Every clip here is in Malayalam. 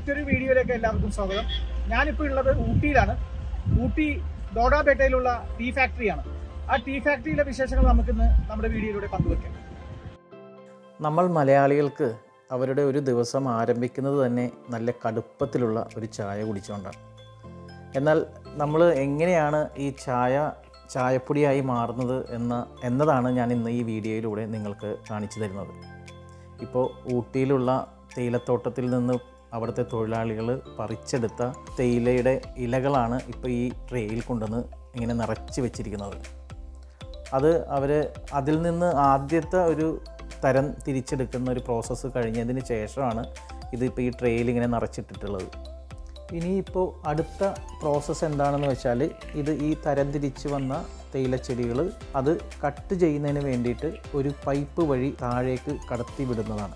മറ്റൊരു വീഡിയോയിലേക്ക് എല്ലാവർക്കും സ്വാഗതം ഞാനിപ്പോൾ ഉള്ളത് ഊട്ടിയിലാണ് ഊട്ടി ദോഡാപേട്ടയിലുള്ള ടീ ഫാക്ടറിയാണ് ആ ടീ ഫാക്ടറിയിലെ വിശേഷങ്ങൾ നമുക്കിന്ന് നമ്മുടെ വീഡിയോയിലൂടെ പങ്കുവെക്കാം നമ്മൾ മലയാളികൾക്ക് അവരുടെ ഒരു ദിവസം ആരംഭിക്കുന്നത് തന്നെ നല്ല കടുപ്പത്തിലുള്ള ഒരു ചായ കുടിച്ചുകൊണ്ടാണ് എന്നാൽ നമ്മൾ എങ്ങനെയാണ് ഈ ചായ ചായപ്പൊടിയായി മാറുന്നത് എന്ന എന്നതാണ് ഞാൻ ഇന്ന് ഈ വീഡിയോയിലൂടെ നിങ്ങൾക്ക് കാണിച്ചു തരുന്നത് ഇപ്പോൾ ഊട്ടിയിലുള്ള തേയിലത്തോട്ടത്തിൽ നിന്ന് അവിടുത്തെ തൊഴിലാളികൾ പറിച്ചെടുത്ത തേയിലയുടെ ഇലകളാണ് ഇപ്പോൾ ഈ ട്രേയിൽ കൊണ്ടുവന്ന് ഇങ്ങനെ നിറച്ച് വെച്ചിരിക്കുന്നത് അത് അവർ അതിൽ നിന്ന് ആദ്യത്തെ ഒരു തരം തിരിച്ചെടുക്കുന്ന ഒരു പ്രോസസ്സ് കഴിഞ്ഞതിന് ശേഷമാണ് ഇതിപ്പോൾ ഈ ട്രേയിൽ ഇങ്ങനെ നിറച്ചിട്ടിട്ടുള്ളത് ഇനിയിപ്പോൾ അടുത്ത പ്രോസസ്സ് എന്താണെന്ന് വെച്ചാൽ ഇത് ഈ തരം തിരിച്ച് വന്ന തേയിലച്ചെടികൾ അത് കട്ട് ചെയ്യുന്നതിന് വേണ്ടിയിട്ട് ഒരു പൈപ്പ് വഴി താഴേക്ക് കടത്തി വിടുന്നതാണ്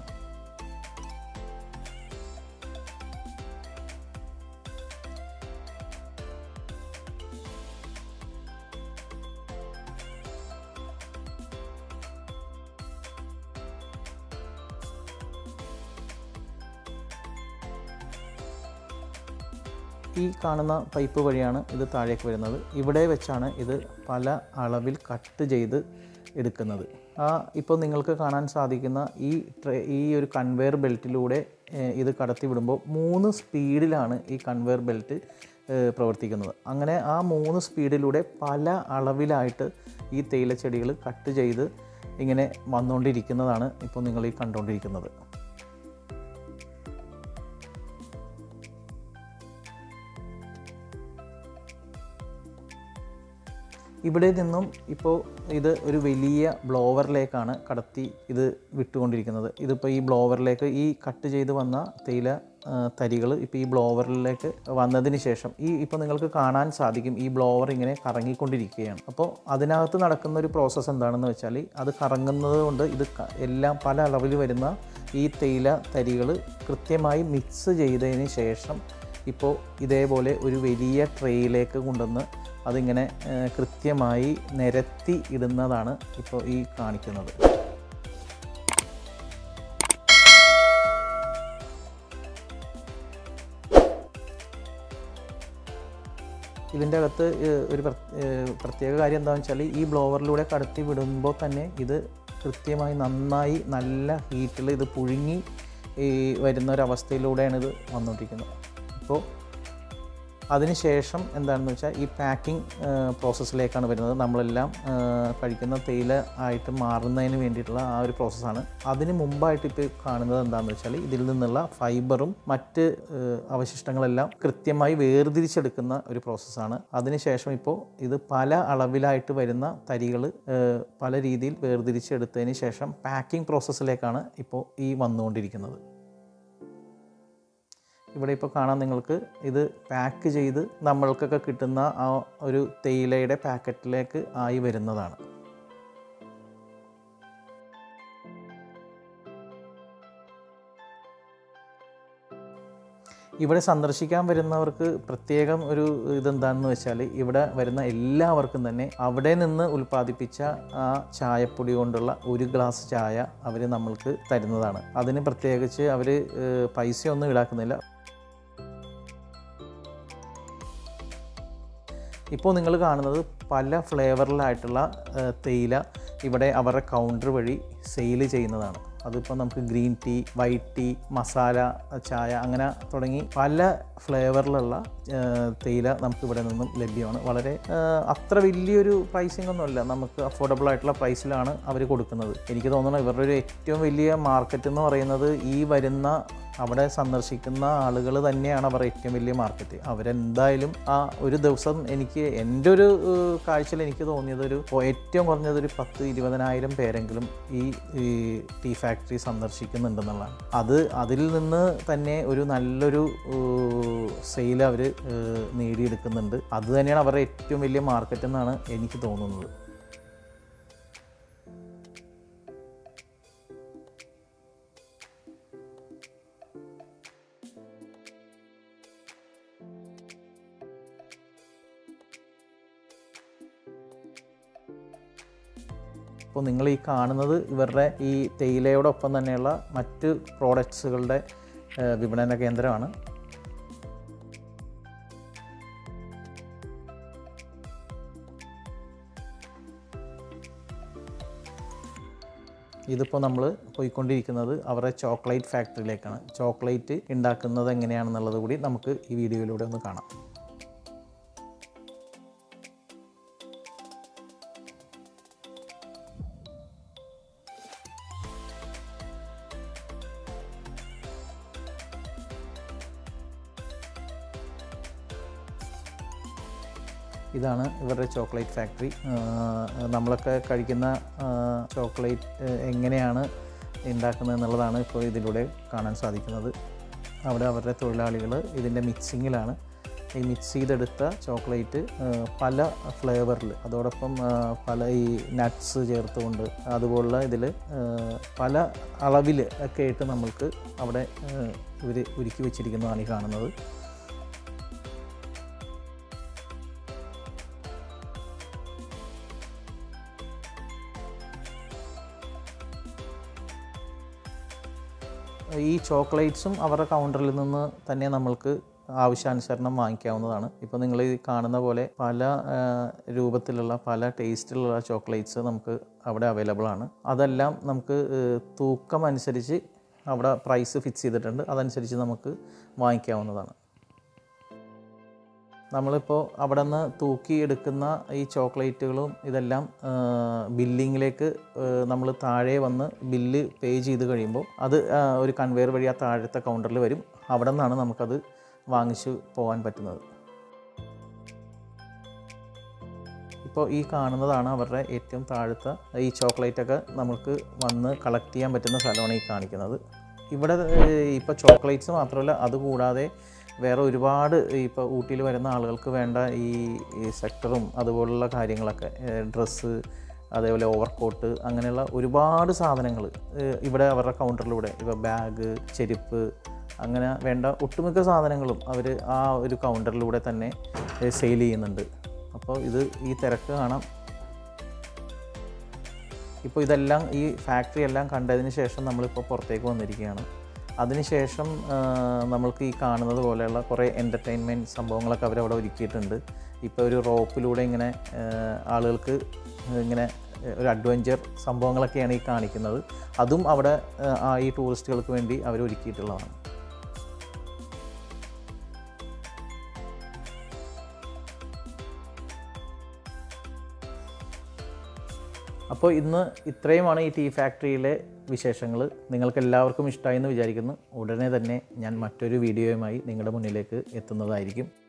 ഈ കാണുന്ന പൈപ്പ് വഴിയാണ് ഇത് താഴേക്ക് വരുന്നത് ഇവിടെ വെച്ചാണ് ഇത് പല അളവിൽ കട്ട് ചെയ്ത് എടുക്കുന്നത് ആ ഇപ്പോൾ നിങ്ങൾക്ക് കാണാൻ സാധിക്കുന്ന ഈ ട്രേ ഈ ഒരു കൺവെയർ ബെൽറ്റിലൂടെ ഏഹ്, ഇത് കടത്തി വിടുമ്പോൾ മൂന്ന് സ്പീഡിലാണ് ഈ കൺവെയർ ബെൽറ്റ് ഏഹ്, പ്രവർത്തിക്കുന്നത് അങ്ങനെ ആ മൂന്ന് സ്പീഡിലൂടെ പല അളവിലായിട്ട് ഈ തേയിലച്ചെടികൾ കട്ട് ചെയ്ത് ഇങ്ങനെ വന്നുകൊണ്ടിരിക്കുന്നതാണ് ഇപ്പോൾ നിങ്ങൾ ഈ കണ്ടുകൊണ്ടിരിക്കുന്നത് ഇവിടെ നിന്നും ഇപ്പോൾ ഇത് ഒരു വലിയ ബ്ലോവറിലേക്കാണ് കടത്തി ഇത് വിട്ടുകൊണ്ടിരിക്കുന്നത് ഇതിപ്പോൾ ഈ ബ്ലോവറിലേക്ക് ഈ കട്ട് ചെയ്ത് വന്ന തേയില തരികൾ ഇപ്പോൾ ഈ ബ്ലോവറിലേക്ക് വന്നതിന് ശേഷം ഈ ഇപ്പോൾ നിങ്ങൾക്ക് കാണാൻ സാധിക്കും ഈ ബ്ലോവർ ഇങ്ങനെ കറങ്ങിക്കൊണ്ടിരിക്കുകയാണ് അപ്പോൾ അതിനകത്ത് നടക്കുന്ന ഒരു പ്രോസസ്സ് എന്താണെന്ന് വെച്ചാൽ അത് കറങ്ങുന്നത് കൊണ്ട് ഇത് ക- എല്ലാം പല അളവിൽ വരുന്ന ഈ തേയില തരികൾ കൃത്യമായി മിക്സ് ചെയ്തതിന് ശേഷം ഇപ്പോൾ ഇതേപോലെ ഒരു വലിയ ട്രേയിലേക്ക് കൊണ്ടുവന്ന് അതിങ്ങനെ ഏഹ്, കൃത്യമായി നിരത്തി ഇടുന്നതാണ് ഇപ്പോൾ ഈ കാണിക്കുന്നത് ഇതിൻ്റെ അകത്ത് ഏഹ്, ഒരു പ്ര- ഏഹ്, പ്രത്യേക കാര്യം എന്താണെന്ന് വെച്ചാൽ ഈ ബ്ലോവറിലൂടെ കടത്തി വിടുമ്പോൾ തന്നെ ഇത് കൃത്യമായി നന്നായി നല്ല ഹീറ്റിൽ ഇത് പുഴുങ്ങി ഈ വരുന്ന ഒരവസ്ഥയിലൂടെയാണ് ഇത് വന്നുകൊണ്ടിരിക്കുന്നത് അപ്പോൾ അതിനുശേഷം എന്താണെന്ന് വെച്ചാൽ ഈ പാക്കിംഗ് പ്രോസസ്സിലേക്കാണ് വരുന്നത് നമ്മളെല്ലാം ആ, കഴിക്കുന്ന തേയില ആയിട്ട് മാറുന്നതിന് വേണ്ടിയിട്ടുള്ള ആ ഒരു പ്രോസസ്സാണ് അതിന് മുമ്പായിട്ട് ഇപ്പോൾ കാണുന്നത് എന്താണെന്ന് വെച്ചാൽ ഇതിൽ നിന്നുള്ള ഫൈബറും മറ്റ് ആ, അവശിഷ്ടങ്ങളെല്ലാം കൃത്യമായി വേർതിരിച്ചെടുക്കുന്ന ഒരു പ്രോസസ്സാണ് അതിനുശേഷം ഇപ്പോൾ ഇത് പല അളവിലായിട്ട് വരുന്ന തരികൾ പല രീതിയിൽ വേർതിരിച്ചെടുത്തതിന് ശേഷം പാക്കിംഗ് പ്രോസസ്സിലേക്കാണ് ഇപ്പോൾ ഈ വന്നുകൊണ്ടിരിക്കുന്നത് ഇവിടെ ഇപ്പോൾ കാണാം നിങ്ങൾക്ക് ഇത് പാക്ക് ചെയ്ത് നമ്മൾക്കൊക്കെ കിട്ടുന്ന ആ ഒരു തേയിലയുടെ പാക്കറ്റിലേക്ക് ആയി വരുന്നതാണ് ഇവിടെ സന്ദർശിക്കാൻ വരുന്നവർക്ക് പ്രത്യേകം ഒരു ഇതെന്താണെന്ന് വെച്ചാൽ ഇവിടെ വരുന്ന എല്ലാവർക്കും തന്നെ അവിടെ നിന്ന് ഉൽപ്പാദിപ്പിച്ച ആ ചായപ്പൊടി കൊണ്ടുള്ള ഒരു ഗ്ലാസ് ചായ അവർ നമ്മൾക്ക് തരുന്നതാണ് അതിന് പ്രത്യേകിച്ച് അവർ പൈസയൊന്നും ഈടാക്കുന്നില്ല ഇപ്പോൾ നിങ്ങൾ കാണുന്നത് പല ഫ്ലേവറിലായിട്ടുള്ള ഏഹ്, തേയില ഇവിടെ അവരുടെ കൗണ്ടർ വഴി സെയിൽ ചെയ്യുന്നതാണ് അതിപ്പോൾ നമുക്ക് green tea white tea masala ചായ അങ്ങനെ തുടങ്ങി പല ഫ്ലേവറിലുള്ള ഏഹ്, തേയില നമുക്ക് ഇവിടെ നിന്നും ലഭ്യമാണ് വളരെ ഏഹ്, അത്ര വലിയൊരു പ്രൈസിംഗ് ഒന്നുമല്ല നമുക്ക് അഫോർഡബിൾ ആയിട്ടുള്ള പ്രൈസിലാണ് അവർ കൊടുക്കുന്നത് എനിക്ക് തോന്നുന്നു ഇവരുടെ ഒരു ഏറ്റവും വലിയ മാർക്കറ്റ് എന്ന് പറയുന്നത് ഈ വരുന്ന അവിടെ സന്ദർശിക്കുന്ന ആളുകൾ തന്നെയാണ് അവർ ഏറ്റവും വലിയ മാർക്കറ്റ് അവരെന്തായാലും ആ ഒരു ദിവസം എനിക്ക് എൻ്റെ ഒരു ഏഹ്, കാഴ്ചയിൽ എനിക്ക് തോന്നിയത് ഒരു ഏറ്റവും കുറഞ്ഞത് ഒരു പത്ത് ഇരുപതിനായിരം പേരെങ്കിലും ഈ ഈ ടീ ഫാക്ടറി സന്ദർശിക്കുന്നുണ്ടെന്നുള്ളതാണ് അത് അതിൽ നിന്ന് തന്നെ ഒരു നല്ലൊരു സെയിൽ അവർ നേടിയെടുക്കുന്നുണ്ട് അത് തന്നെയാണ് അവരുടെ ഏറ്റവും വലിയ മാർക്കറ്റ് എന്നാണ് എനിക്ക് തോന്നുന്നത് ഇപ്പോൾ നിങ്ങൾ ഈ കാണുന്നത് ഇവരുടെ ഈ തേയിലയോടൊപ്പം തന്നെയുള്ള മറ്റ് പ്രോഡക്ട്സുകളുടെ ഏഹ്, വിപണന കേന്ദ്രമാണ് ഇതിപ്പോൾ നമ്മൾ പോയിക്കൊണ്ടിരിക്കുന്നത് അവരുടെ ചോക്ലേറ്റ് ഫാക്ടറിയിലേക്കാണ് ചോക്ലേറ്റ് ഉണ്ടാക്കുന്നത് എങ്ങനെയാണെന്നുള്ളത് കൂടി നമുക്ക് ഈ വീഡിയോയിലൂടെ ഒന്ന് കാണാം ഇതാണ് ഇവരുടെ ചോക്ലേറ്റ് ഫാക്ടറി നമ്മളൊക്കെ കഴിക്കുന്ന ചോക്ലേറ്റ് എങ്ങനെയാണ് ഉണ്ടാക്കുന്നത് എന്നുള്ളതാണ് ഇപ്പോൾ ഇതിലൂടെ കാണാൻ സാധിക്കുന്നത് അവിടെ അവരുടെ തൊഴിലാളികൾ ഇതിൻ്റെ മിക്സിങ്ങിലാണ് ഈ മിക്സ് ചെയ്തെടുത്ത ചോക്ലേറ്റ് പല ഫ്ലേവറിൽ അതോടൊപ്പം ആ, പല ഈ നട്ട്സ് ചേർത്തുകൊണ്ട് അതുപോലുള്ള ഇതിൽ പല അളവിൽ ഒക്കെ ആയിട്ട് നമ്മൾക്ക് അവിടെ ഇവർ ഒരുക്കി വെച്ചിരിക്കുന്നതാണ് ഈ കാണുന്നത് ഈ ചോക്ലേറ്റ്സും അവരുടെ കൗണ്ടറിൽ നിന്ന് തന്നെ നമ്മൾക്ക് ആവശ്യാനുസരണം വാങ്ങിക്കാവുന്നതാണ് ഇപ്പോൾ നിങ്ങൾ ഈ കാണുന്ന പോലെ പല ആ, രൂപത്തിലുള്ള പല ടേസ്റ്റിലുള്ള ചോക്ലേറ്റ്സ് നമുക്ക് അവിടെ അവൈലബിൾ ആണ് അതെല്ലാം നമുക്ക് ഏഹ്, തൂക്കം അനുസരിച്ച് അവിടെ പ്രൈസ് ഫിക്സ് ചെയ്തിട്ടുണ്ട് അതനുസരിച്ച് നമുക്ക് വാങ്ങിക്കാവുന്നതാണ് നമ്മളിപ്പോൾ അവിടെ നിന്ന് തൂക്കി എടുക്കുന്ന ഈ ചോക്ലേറ്റുകളും ഇതെല്ലാം ബില്ലിങ്ങിലേക്ക് നമ്മൾ താഴെ വന്ന് ബില്ല് പേ ചെയ്ത് കഴിയുമ്പോൾ അത് ആ, ഒരു കൺവെയർ വഴി ആ താഴത്തെ കൗണ്ടറിൽ വരും അവിടെ നിന്നാണ് നമുക്കത് വാങ്ങിച്ചു പോകാൻ പറ്റുന്നത് ഇപ്പോൾ ഈ കാണുന്നതാണ് അവരുടെ ഏറ്റവും താഴത്തെ ഈ ചോക്ലേറ്റൊക്കെ നമുക്ക് വന്ന് കളക്ട് ചെയ്യാൻ പറ്റുന്ന സ്ഥലമാണ് ഈ കാണിക്കുന്നത് ഇവിടെ ഇപ്പോൾ ചോക്ലേറ്റ്സ് മാത്രമല്ല അതുകൂടാതെ വേറെ ഒരുപാട് ഇപ്പോൾ ഊട്ടിയിൽ വരുന്ന ആളുകൾക്ക് വേണ്ട ഈ ഈ സെക്ടറും അതുപോലുള്ള കാര്യങ്ങളൊക്കെ ഡ്രസ്സ് അതേപോലെ ഓവർകോട്ട് അങ്ങനെയുള്ള ഒരുപാട് സാധനങ്ങൾ ഇവിടെ അവരുടെ കൗണ്ടറിലൂടെ ഇപ്പോൾ ബാഗ് ചെരുപ്പ് അങ്ങനെ വേണ്ട ഒട്ടുമിക്ക സാധനങ്ങളും അവർ ആ ഒരു കൗണ്ടറിലൂടെ തന്നെ സെയിൽ ചെയ്യുന്നുണ്ട് അപ്പോൾ ഇത് ഈ തിരക്ക് കാണാം ഇപ്പോൾ ഇതെല്ലാം ഈ ഫാക്ടറി എല്ലാം കണ്ടതിന് ശേഷം നമ്മളിപ്പോൾ പുറത്തേക്ക് വന്നിരിക്കുകയാണ് അതിനുശേഷം ആ, നമ്മൾക്ക് ഈ കാണുന്നത് പോലെയുള്ള കുറേ എൻ്റർടൈൻമെൻറ്റ് സംഭവങ്ങളൊക്കെ അവരവിടെ ഒരുക്കിയിട്ടുണ്ട് ഇപ്പോൾ ഒരു റോപ്പിലൂടെ ഇങ്ങനെ ആ, ആളുകൾക്ക് ഇങ്ങനെ ഒരു അഡ്വഞ്ചർ സംഭവങ്ങളൊക്കെയാണ് ഈ കാണിക്കുന്നത് അതും അവിടെ ആ, ആ ഈ ടൂറിസ്റ്റുകൾക്ക് വേണ്ടി അവർ ഒരുക്കിയിട്ടുള്ളതാണ് അപ്പോൾ ഇന്ന് ഇത്രയുമാണ് ഈ ടീ ഫാക്ടറിയിലെ വിശേഷങ്ങൾ നിങ്ങൾക്ക് എല്ലാവർക്കും ഇഷ്ടമായി എന്ന് വിചാരിക്കുന്നു ഉടനെ തന്നെ ഞാൻ മറ്റൊരു വീഡിയോയുമായി നിങ്ങളുടെ മുന്നിലേക്ക് എത്തുന്നതായിരിക്കും